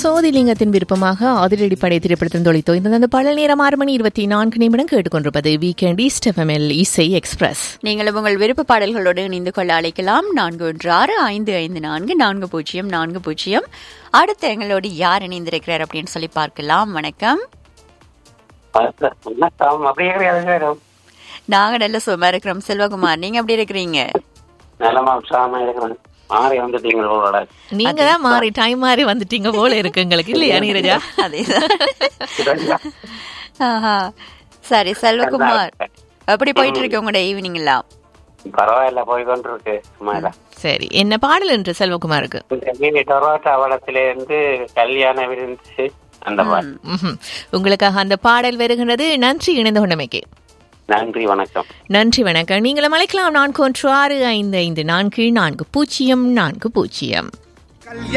சோதிலிங்கத்தின் விருப்பமாக அதிரடிப்படை திரைப்படத்தின் தொழித்தோ இந்த அந்த பல நேரம் ஆறு மணி இருபத்தி நான்கு நிமிடம் கேட்டுக்கொண்டிருப்பது வீக்கெண்ட் ஈஸ்ட் எஃப்எம்எல் இசை எக்ஸ்பிரஸ் நீங்களும் உங்கள் விருப்ப பாடல்களோடு இணைந்து கொள்ள அழைக்கலாம் நான்கு ஒன்று ஆறு ஐந்து ஐந்து நான்கு நான்கு பூஜ்ஜியம் நான்கு பூஜ்ஜியம் அடுத்து எங்களோடு யார் இணைந்திருக்கிறார் அப்படின்னு சொல்லி பார்க்கலாம் வணக்கம் வணக்கம் அப்படியே கிடையாது நாங்க நல்ல சும்மா இருக்கிறோம் செல்வகுமார் நீங்க எப்படி இருக்கிறீங்க நலமா உற்சாகமா இருக்கிறேன் மாறி வந்துட்டீங்க உங்களோட நீங்க தான் மாறி டைம் மாறி வந்துட்டீங்க போல இருக்கு எங்களுக்கு இல்லையா நீரஜா அதேதான் ஆஹா. சரி செல்வகுமார் எப்படி போயிட்டு இருக்கு உங்களோட ஈவினிங் எல்லாம் பரவாயில்ல போய் கொண்டிருக்கு சும்மா இல்ல. சரி என்ன பாடல் என்று செல்வகுமாருக்கு இந்த டொரோட்டா வளத்தில இருந்து கல்யாண விருந்து அந்த மாதிரி ம்ஹும். உங்களுக்காக அந்த பாடல் வருகின்றது நன்றி இணைந்த கொண்டமைக்கு நன்றி வணக்கம் நன்றி வணக்கம் நீங்களும் அழைக்கலாம் நான்கு ஒன்று ஆறு ஐந்து ஐந்து நான்கு நான்கு பூஜ்ஜியம் நான்கு பூஜ்ஜியம்